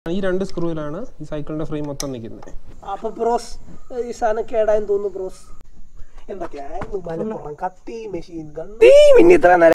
ഈ രണ്ട് സ്ക്രൂവിലാണ് ഈ സൈക്കിളിന്റെ ഫ്രെയിം മൊത്തം നിൽക്കുന്നത് അപ്പൊ ബ്രോസ് ഈ സാധനം കേടായെന്ന് തോന്നുന്നു ബ്രോസ് എന്തൊക്കെയായിരുന്നു മലപ്പുറം കത്തി മെഷീൻ ഗൺ പിന്നെ ഇത്ര നേരം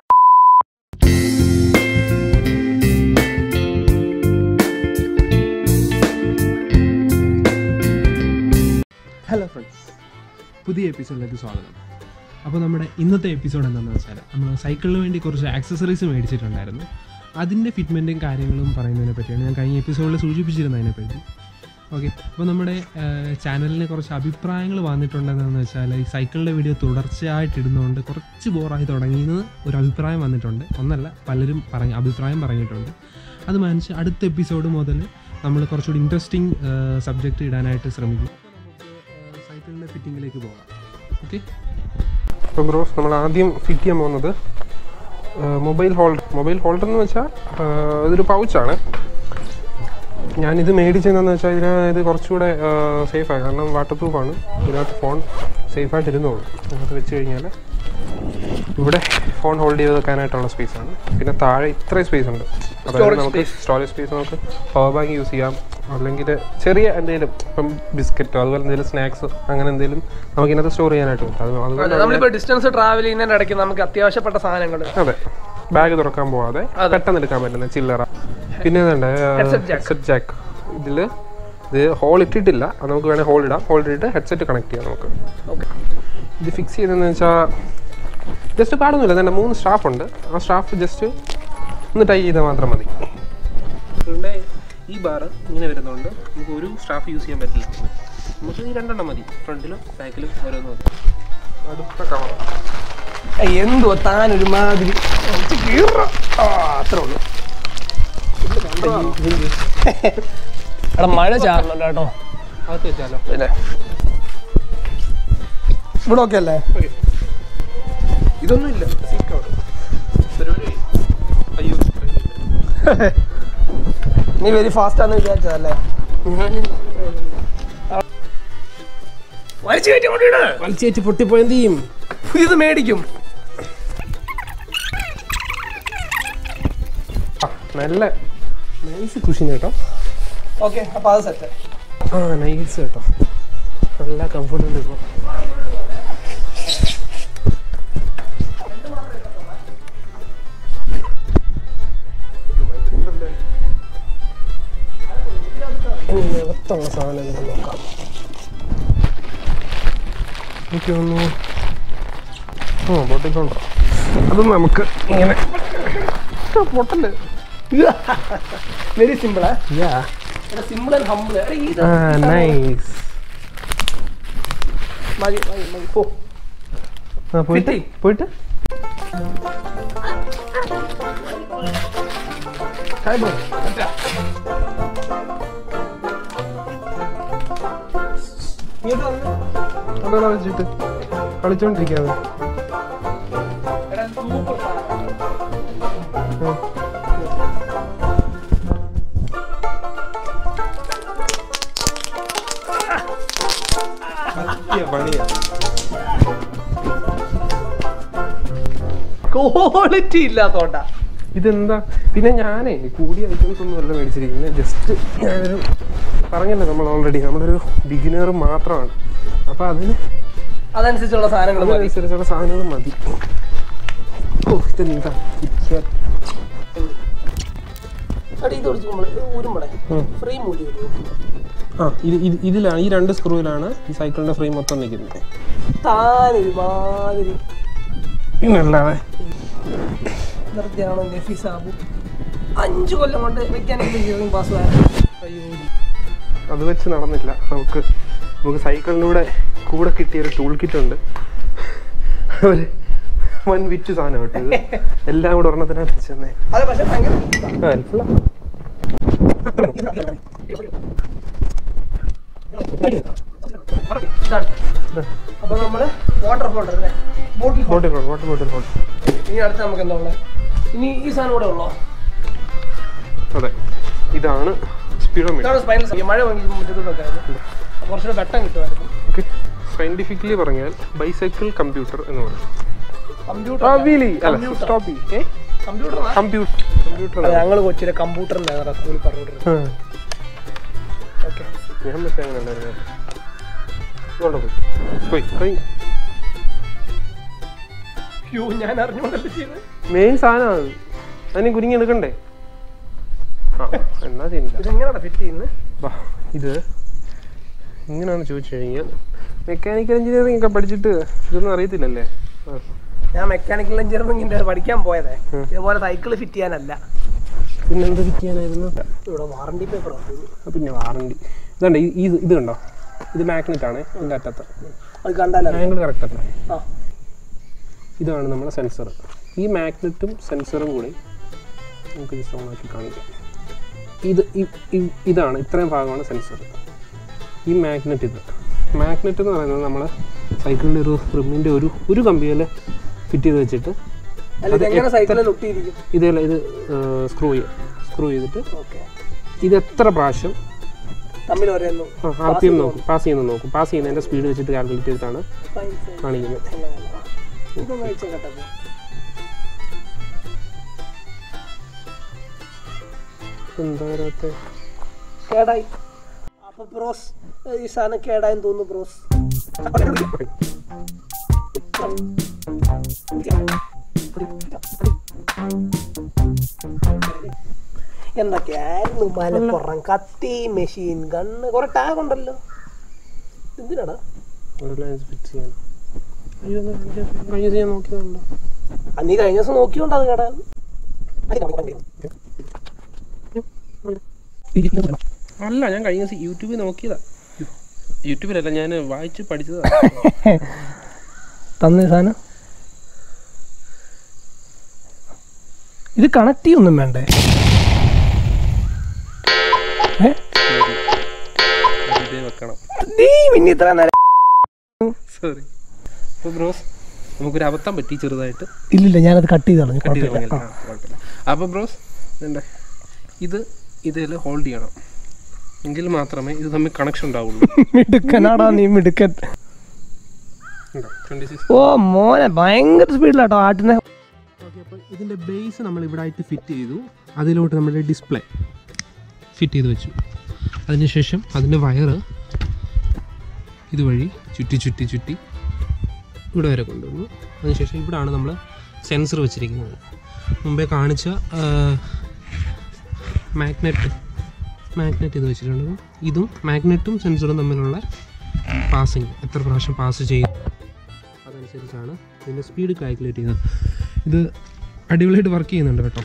ഹലോ ഫ്രണ്ട്സ് പുതിയ എപ്പിസോഡിലേക്ക് സ്വാഗതം അപ്പോൾ നമ്മുടെ ഇന്നത്തെ എപ്പിസോഡ് എന്താണെന്ന് വെച്ചാൽ നമ്മൾ സൈക്കിളിന് വേണ്ടി കുറച്ച് ആക്സസറീസ് മേടിച്ചിട്ടുണ്ടായിരുന്നു അതിൻ്റെ ഫിറ്റ്മെൻറ്റും കാര്യങ്ങളും പറയുന്നതിനെ പറ്റിയാണ് ഞാൻ കഴിഞ്ഞ എപ്പിസോഡിൽ സൂചിപ്പിച്ചിരുന്നു അതിനെപ്പറ്റി ഓക്കെ അപ്പോൾ നമ്മുടെ ചാനലിന് കുറച്ച് അഭിപ്രായങ്ങൾ വന്നിട്ടുണ്ടെന്ന് വെച്ചാൽ ഈ സൈക്കിളിൻ്റെ വീഡിയോ തുടർച്ചയായിട്ട് ഇടുന്നതുകൊണ്ട് കുറച്ച് ബോറായി തുടങ്ങിയെന്ന് ഒരു അഭിപ്രായം വന്നിട്ടുണ്ട് ഒന്നല്ല പലരും പറഞ്ഞ അഭിപ്രായം പറഞ്ഞിട്ടുണ്ട് അത് മാനിച്ച് അടുത്ത എപ്പിസോഡ് മുതൽ നമ്മൾ കുറച്ചുകൂടി ഇൻട്രസ്റ്റിംഗ് സബ്ജക്റ്റ് ഇടാനായിട്ട് ശ്രമിക്കും നമുക്ക് സൈക്കിളിൻ്റെ ഫിറ്റിങ്ങിലേക്ക് പോകാം ഓക്കെ അപ്പോൾ ബ്രോസ് നമ്മൾ ആദ്യം ഫിറ്റ് ചെയ്യാൻ പോകുന്നത് മൊബൈൽ ഹോൾഡർ മൊബൈൽ ഹോൾഡർ എന്ന് വെച്ചാൽ ഇതൊരു പൗച്ചാണ് ഞാനിത് മേടിച്ചതെന്ന് വെച്ചാൽ ഇതിന് ഇത് കുറച്ചുകൂടെ സേഫാണ് കാരണം വാട്ടർ പ്രൂഫാണ് ഇതിനകത്ത് ഫോൺ സേഫായിട്ട് ഇരുന്നോളൂ അതിനകത്ത് വെച്ച് കഴിഞ്ഞാൽ ഇവിടെ ഫോൺ ഹോൾഡ് ചെയ്ത് വെക്കാനായിട്ടുള്ള സ്പേസ് ആണ് പിന്നെ താഴെ ഇത്രയും സ്പേസ് ഉണ്ട് അതായത് നമുക്ക് സ്റ്റോറേജ് സ്പേസ് നമുക്ക് പവർ ബാങ്ക് യൂസ് ചെയ്യാം അല്ലെങ്കിൽ ചെറിയ എന്തെങ്കിലും ഇപ്പം ബിസ്ക്കറ്റോ അതുപോലെ എന്തെങ്കിലും സ്നാക്സ് അങ്ങനെ എന്തെങ്കിലും നമുക്ക് ഇതിനകത്ത് സ്റ്റോർ ചെയ്യാനായിട്ട് പറ്റും അത് അതുകൊണ്ട് നമ്മളിപ്പോ ഡിസ്റ്റൻസ് ട്രാവൽ ചെയ്യുന്നതിന്റെ ഇടയ്ക്ക് നമുക്ക് അത്യാവശ്യപ്പെട്ട സാധനങ്ങൾ അതെ ബാഗ് തുറക്കാൻ പോവാതെ പെട്ടെന്ന് എടുക്കാൻ പറ്റുന്ന ചില്ലറ പിന്നെ ഏതാണ്ട് ഹെഡ്സെറ്റ് ജാക്ക് ഇതിൽ ഇത് ഹോൾ ഇട്ടിട്ടില്ല അത് നമുക്ക് വേണേൽ ഹോൾ ഇടാം ഹോൾ ഇട്ടിട്ട് ഹെഡ്സെറ്റ് കണക്ട് ചെയ്യാം നമുക്ക് ഓക്കെ ഇത് ഫിക്സ് ചെയ്തതെന്ന് വെച്ചാൽ ജസ്റ്റ് പാടൊന്നുമില്ല തന്നെ മൂന്ന് സ്റ്റാഫ് ഉണ്ട് ആ സ്റ്റാഫ് ജസ്റ്റ് ഒന്ന് ടൈ ചെയ്താൽ മാത്രം മതി ഇവിടെ ഈ ബാർ ഇങ്ങനെ വരുന്നതുകൊണ്ട് നമുക്ക് ഒരു സ്റ്റാഫ് യൂസ് ചെയ്യാൻ പറ്റില്ല നമുക്ക് ഈ രണ്ടെണ്ണം മതി ഫ്രണ്ടിലും ബാക്കിലും ഓരോന്ന് മതി അടുത്ത കവർ എന്തോ താൻ ഒരുമാതിരി അത്രേ ഉള്ളൂ എടാ മഴ ചാറുന്നുണ്ട് കേട്ടോ അകത്ത് വെച്ചാലോ പിന്നെ ഇവിടെ ഓക്കെ അല്ലേ ഓക്കെ ഇതൊന്നും ഇല്ല സീറ്റ് കവർ പരിപാടി അയ്യോ നീ വെരി ഫാസ്റ്റ് ആണെന്ന് വിചാരിച്ചതല്ലേ വലിച്ചു കയറ്റി കൊണ്ടിട് വലിച്ചേറ്റ് പൊട്ടിപ്പോയ എന്ത് ചെയ്യും ഇത് മേടിക്കും ആ, നല്ല നൈസ് കുഷിൻ കേട്ടോ ഓക്കെ അപ്പൊ അത് സെറ്റ് ആ നൈസ് കേട്ടോ നല്ല കംഫർട്ട് ഉണ്ട് ഇപ്പോൾ നിറത്തുള്ള സാധനങ്ങൾ നോക്കാം എനിക്ക് തോന്നുന്നു ആ പൊട്ടിക്കൊണ്ടോ അതും നമുക്ക് ഇങ്ങനെ പൊട്ടല് very simple yeah simple and humble ആ നൈസ് മതി മതി മതി പോ ആ പോയിട്ട് Fitting. പോയിട്ട് ഹായ് ബ്രോ ഇങ്ങോട്ട് വന്ന് അവിടെ വെച്ചിട്ട് കളിച്ചോണ്ടിരിക്കാതെ എടാ സൂപ്പർ സാധനം പണിയാ ക്വാളിറ്റി ഇല്ലാത്തോണ്ടാ ഇതെന്താ പിന്നെ ഞാനേ കൂടിയ ഐറ്റംസ് ഒന്നും അല്ല മേടിച്ചിരിക്കുന്നത് ജസ്റ്റ് ഞാനൊരു പറഞ്ഞല്ലോ നമ്മൾ ഓൾറെഡി നമ്മളൊരു ബിഗിനർ മാത്രമാണ് അപ്പോൾ അതിന് അതനുസരിച്ചുള്ള സാധനങ്ങൾ മതി അതിനനുസരിച്ചുള്ള സാധനങ്ങൾ മതി ഓ ഇതെന്താ ഇരിക്കാൻ. എടാ ഇത് ഒടിച്ച് നമ്മള് ഊരുമ്പടെ ഉം. ഫ്രെയിം ഊരി വരുമോ ആ ഇത് ഇത് ഇതിലാണ് ഈ രണ്ട് സ്ക്രൂവിലാണ് ഈ സൈക്കിളിൻ്റെ ഫ്രെയിം മൊത്തം നിൽക്കുന്നത് താൻ ഒരുമാതിരി പിന്നല്ലാതെ നിർത്തിയാണോ നഫി സാബു അഞ്ചു കൊല്ലം കൊണ്ട് മെക്കാനിക്കൽ എഞ്ചിനീയറിംഗ് പാസ് അയ്യോ അത് വെച്ച് നടന്നില്ല നമുക്ക് നമുക്ക് സൈക്കിളിലൂടെ കൂടെ കിട്ടിയ ഒരു ടൂൾ കിറ്റ് ഉണ്ട് ഒരു വൻ വിറ്റ് സാധനം കേട്ടോ ഇത് എല്ലാം കൂടെ ഒരെണ്ണത്തിനകത്ത് വെച്ച് തന്നെ അത് പക്ഷെ ഭയങ്കര ഹെൽപ്ഫുള്ളാണ് ഇതാണ് അപ്പൊ നമ്മള് വാട്ടർ ഹോൾഡർ അല്ലേ bottle holder bottle hole water bottle hole ഇനി അടുത്ത് നമുക്ക് എന്താ ഉള്ളത് ഇനി ഈ സാധനം കൂടെ ഉള്ളോ അതെ ഇതാണ് സ്പീഡോമീറ്റർ ഇതാണ് സ്പൈനൽ മഴ വാങ്ങി മുറ്റത്തോട്ടൊക്കെ ആയിരുന്നു കുറച്ചുകൂടെ വെട്ടം കിട്ടുമായിരുന്നു ഓക്കെ സയന്റിഫിക്കലി പറഞ്ഞാൽ ബൈസൈക്കിൾ കമ്പ്യൂട്ടർ എന്ന് പറയും കമ്പ്യൂട്ടർ ആ വീലി അല്ല Computer. സ്റ്റോപ്പി ഏ കമ്പ്യൂട്ടർ കമ്പ്യൂട്ടർ കമ്പ്യൂട്ടർ ഞങ്ങൾ കൊച്ചിലെ കമ്പ്യൂട്ടറിന്റെ സ്കൂളിൽ പറഞ്ഞോണ്ടിരുന്നത് ഞാൻ പക്ഷേ അങ്ങനെ ഉണ്ടായിരുന്നു ഇങ്ങോട്ട് പോയി പോയി പോയി യോ ഞാൻ അറിഞ്ഞോണ്ടല്ലേ ചെയ്യുന്നത് മെയിൻ സാധനമാണ് അതിന് കുരുങ്ങി എടുക്കണ്ടേ ആ എന്നാ ചെയ്യുന്നില്ല ഇതെങ്ങനെയാണ് ഫിറ്റ് ചെയ്യുന്നത് ബാ ഇത് ഇങ്ങനെയാണെന്ന് ചോദിച്ചു കഴിഞ്ഞാൽ മെക്കാനിക്കൽ എഞ്ചിനീയറിംഗ് ഒക്കെ പഠിച്ചിട്ട് ഇതൊന്നും അറിയത്തില്ലല്ലേ ആ ഞാൻ മെക്കാനിക്കൽ എഞ്ചിനീയറിംഗിന്റെ പഠിക്കാൻ പോയതേ ഇതുപോലെ സൈക്കിൾ ഫിറ്റ് ചെയ്യാനല്ല പിന്നെ എന്ത് ഫിറ്റ് ചെയ്യാനായിരുന്നു ഇവിടെ വാറണ്ടി പേപ്പർ ആ, പിന്നെ വാറണ്ടി ഇതുണ്ട് ഈ ഇത് ഇത് കണ്ടോ ഇത് മാഗ്നറ്റ് ആണ് ഇതിൻ്റെ അറ്റത്ത് അത് കണ്ടാലോ ആംഗിൾ കറക്റ്റ് അല്ലേ ആ ഇതാണ് നമ്മുടെ സെൻസർ ഈ മാഗ്നറ്റും സെൻസറും കൂടി നമുക്ക് ജസ്റ്റ് ഓണാക്കി കാണിക്കാം ഇത് ഇ- ഇ- ഇതാണ് ഇത്രയും ഭാഗമാണ് സെൻസർ ഈ മാഗ്നറ്റ് ഇത് മാഗ്നറ്റ് എന്ന് പറയുന്നത് നമ്മൾ സൈക്കിളിൻ്റെ ഒരു റിമ്മിൻ്റെ ഒരു ഒരു കമ്പിയിൽ ഫിറ്റ് ചെയ്ത് വെച്ചിട്ട് അല്ല ഇതെങ്ങനെ സൈക്കിളിൽ ഒട്ടിയിരിക്കും ഇതേപോലെ ഇത് സ്ക്രൂ ചെയ്യുക സ്ക്രൂ ചെയ്തിട്ട് ഓക്കെ ഇത് എത്ര പ്രാവശ്യം തമ്മിൽ ഒരെണ്ണു ആർ പി എം നോക്കും പാസ് ചെയ്യുന്നത് നോക്കും പാസ് ചെയ്യുന്നതിൻ്റെ സ്പീഡ് വെച്ചിട്ട് കാൽക്കുലേറ്റ് ചെയ്തിട്ടാണ് ഫൈൻ ഫൈൻ കാണിക്കുന്നത് ഇതൊന്നും കഴിച്ച കേട്ടപ്പോ എന്താ വരാത്തെ കേടായി അപ്പൊ ബ്രോസ് ഈ സാധനം കേടായെന്ന് തോന്നുന്നു ബ്രോസ് എന്തൊക്കെയായിരുന്നു മലപ്പുറം കത്തി മെഷീൻ ഗണ്ണ് കുറെ ടാഗ് ഉണ്ടല്ലോ എന്തിനാടാ റിലയൻസ് ഫിറ്റ് ചെയ്യാൻ അയ്യോ ഒന്ന് കാണിക്കാൻ- കഴിഞ്ഞ ദിവസം ഞാൻ നോക്കിയതുണ്ടോ ആ, നീ കഴിഞ്ഞ ദിവസം നോക്കിയോണ്ട് അത് കേടാ അല്ല ഞാൻ കഴിഞ്ഞ ദിവസം യൂട്യൂബിൽ നോക്കിയതാ യൂട്യൂബിലല്ല ഞാൻ വായിച്ച് പഠിച്ചതാ തന്ന സാധനം ഇത് കണക്ട് ചെയ്യൊന്നും വേണ്ടേ ഏ? ഇതേ വെക്കണം നീ പിന്നെ ഇത്ര നേരം സോറി അപ്പോൾ ബ്രോസ് നമുക്കൊരു അബദ്ധം പറ്റി ചെറുതായിട്ട് ഇല്ലില്ല ഞാനത് കട്ട് ചെയ്ത് കളഞ്ഞു കട്ട് ചെയ്ത് കുഴപ്പമില്ല കളഞ്ഞില്ല. ആ, കുഴപ്പമില്ല അപ്പോൾ ബ്രോസ് എന്താ ഇത് ഇതിൽ ഹോൾഡ് ചെയ്യണം എങ്കിൽ മാത്രമേ ഇത് തമ്മിൽ കണക്ഷൻ ഉണ്ടാവുള്ളൂ മിടുക്കനാടാ നീ മിടുക്കൻ ഉണ്ടോ ട്വൻറ്റി സിക്സ് ഓ മോനെ ഭയങ്കര സ്പീഡിലാട്ടോ ആട്ടിനെ ഓക്കെ അപ്പോൾ ഇതിൻ്റെ ബേസ് നമ്മൾ ഇവിടെ ആയിട്ട് ഫിറ്റ് ചെയ്തു അതിലോട്ട് നമ്മുടെ ഡിസ്പ്ലേ ഫിറ്റ് ചെയ്ത് വെച്ചു അതിനുശേഷം അതിൻ്റെ വയറ് ഇതുവഴി ചുറ്റി ചുറ്റി ചുറ്റി ഇവിടെ വരെ കൊണ്ടുവന്നു അതിനുശേഷം ഇവിടാണ് നമ്മൾ സെൻസർ വെച്ചിരിക്കുന്നത് മുമ്പേ കാണിച്ച മാഗ്നറ്റ് മാഗ്നറ്റ് ഇത് വെച്ചിട്ടുണ്ട് ഇതും മാഗ്നറ്റും സെൻസറും തമ്മിലുള്ള പാസിങ് എത്ര പ്രാവശ്യം പാസ് ചെയ്യും അതനുസരിച്ചാണ് ഇതിൻ്റെ സ്പീഡ് കാൽക്കുലേറ്റ് ചെയ്യുന്നത് ഇത് അടിപൊളിയായിട്ട് വർക്ക് ചെയ്യുന്നുണ്ട് കേട്ടോ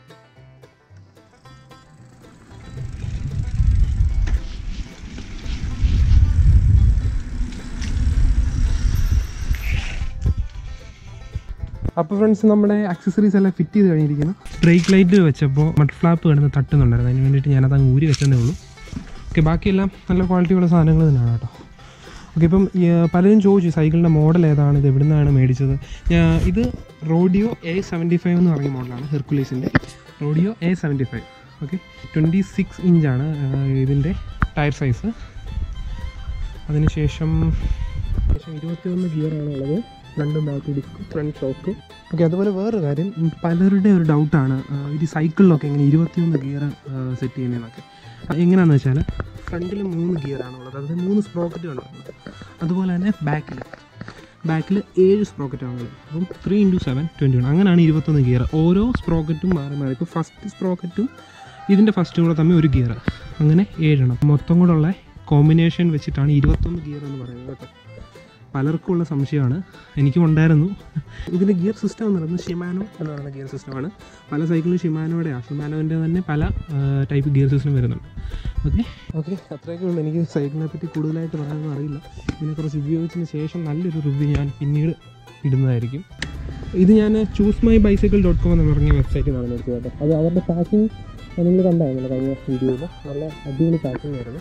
അപ്പോൾ ഫ്രണ്ട്സ് നമ്മുടെ ആക്സസറീസ് എല്ലാം ഫിറ്റ് ചെയ്ത് കഴിഞ്ഞിരിക്കുന്നു ബ്രേക്ക് ലൈറ്റ് വെച്ചപ്പോൾ മഡ് ഫ്ലാപ്പ് കിടന്ന് തട്ടുന്നുണ്ടായിരുന്നു അതിന് വേണ്ടിയിട്ട് ഞാനത് അങ്ങ് ഊരി വെച്ചതേ ഉള്ളൂ ഓക്കെ ബാക്കിയെല്ലാം നല്ല ക്വാളിറ്റിയുള്ള സാധനങ്ങൾ തന്നെയാണ് കേട്ടോ ഓക്കെ ഇപ്പം ഈ, പലരും ചോദിച്ചു സൈക്കിളിൻ്റെ മോഡൽ ഏതാണ് ഇത് എവിടെ നിന്നാണ് മേടിച്ചത് ഞാൻ ഇത് റോഡിയോ എ സെവൻറ്റി ഫൈവ് എന്ന് പറയുന്ന മോഡലാണ് ഹെർക്കുലീസിൻ്റെ Roadeo A seventy five okay twenty six ഇഞ്ചാണ് ഇതിൻ്റെ ടയർ സൈസ് അതിനുശേഷം ശേഷം ഇരുപത്തിയൊന്ന് ഗിയറാണ് ഉള്ളത് രണ്ട് back disc front shock okay അതുപോലെ വേറൊരു കാര്യം ഉം, പലരുടെ ഒരു ഡൗട്ടാണ് ഇത് സൈക്കിളിലൊക്കെ എങ്ങനെ ഇരുപത്തിയൊന്ന് ഗിയർ സെറ്റ് ചെയ്യുന്നതെന്നൊക്കെ അത് എങ്ങനെയാണെന്ന് വെച്ചാൽ ഫ്രണ്ടിൽ മൂന്ന് ഗിയറാണ് ഉള്ളത് അതായത് മൂന്ന് സ്പ്രോക്കറ്റാണ് ഉള്ളത് അതുപോലെ തന്നെ ബാക്കിൽ ബാക്കിൽ ഏഴ് സ്പ്രോക്കറ്റാണ് ഉള്ളത് അപ്പം three into seven twenty one അങ്ങനെയാണ് ഇരുപത്തൊന്ന് ഗിയർ ഓരോ സ്പ്രോക്കറ്റും മാറി മാറി ഇപ്പോൾ ഫസ്റ്റ് സ്പ്രോക്കറ്റും ഇതിൻ്റെ ഫസ്റ്റും കൂടെ തമ്മിൽ ഒരു ഗിയർ അങ്ങനെ ഏഴെണ്ണം മൊത്തം കൂടെ ഉള്ള കോമ്പിനേഷൻ വെച്ചിട്ടാണ് ഇരുപത്തൊന്ന് ഗിയർ എന്ന് പറയുന്നത് കേട്ടോ പലർക്കും ഉള്ള സംശയമാണ് എനിക്കും ഉണ്ടായിരുന്നു ഇതിൻ്റെ ഗിയർ സിസ്റ്റം എന്ന് പറയുന്നത് ഷിമാനോ എന്ന് പറയുന്ന ഗിയർ സിസ്റ്റമാണ് പല സൈക്കിളും ഷിമാനോയുടെയാണ് ഷിമാനോൻ്റെ തന്നെ പല ടൈപ്പ് ഗിയർ സിസ്റ്റം വരുന്നുണ്ട് ഓക്കെ ഓക്കെ അത്രയൊക്കെ ഉള്ളൂ എനിക്ക് സൈക്കിളിനെ പറ്റി കൂടുതലായിട്ട് പറയാനൊന്നും അറിയില്ല ഇതിനെക്കുറിച്ച് ഉപയോഗിച്ചതിന് ശേഷം നല്ലൊരു റിവ്യൂ ഞാൻ പിന്നീട് ഇടുന്നതായിരിക്കും ഇത് ഞാൻ choose my bicycle dot com എന്ന് പറഞ്ഞ വെബ്സൈറ്റിൽ നിന്നാണ് മേടിച്ചത് കേട്ടോ അത് അവരുടെ പാക്കിംഗ് നിങ്ങൾ കണ്ടായിരുന്നല്ലോ കഴിഞ്ഞ വീഡിയോയിൽ നല്ല അടിപൊളി പാക്കിംഗ് ആയിരുന്നു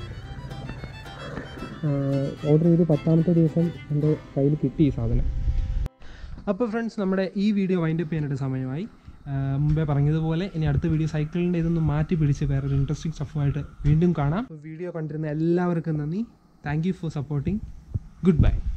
ഓർഡർ ചെയ്ത് പത്താമത്തെ ദിവസം എൻ്റെ കയ്യിൽ കിട്ടി ഈ സാധനം അപ്പോൾ ഫ്രണ്ട്സ് നമ്മുടെ ഈ വീഡിയോ വൈൻഡപ്പ് ചെയ്യാനായിട്ട് സമയമായി ആ, മുമ്പേ പറഞ്ഞതുപോലെ ഇനി അടുത്ത വീഡിയോ സൈക്കിളിൻ്റെ ഇതൊന്ന് മാറ്റി പിടിച്ച് വേറൊരു ഇൻട്രസ്റ്റിംഗ് സ്റ്റഫുമായിട്ട് വീണ്ടും കാണാം വീഡിയോ കണ്ടിരുന്ന എല്ലാവർക്കും നന്ദി thank you for supporting good by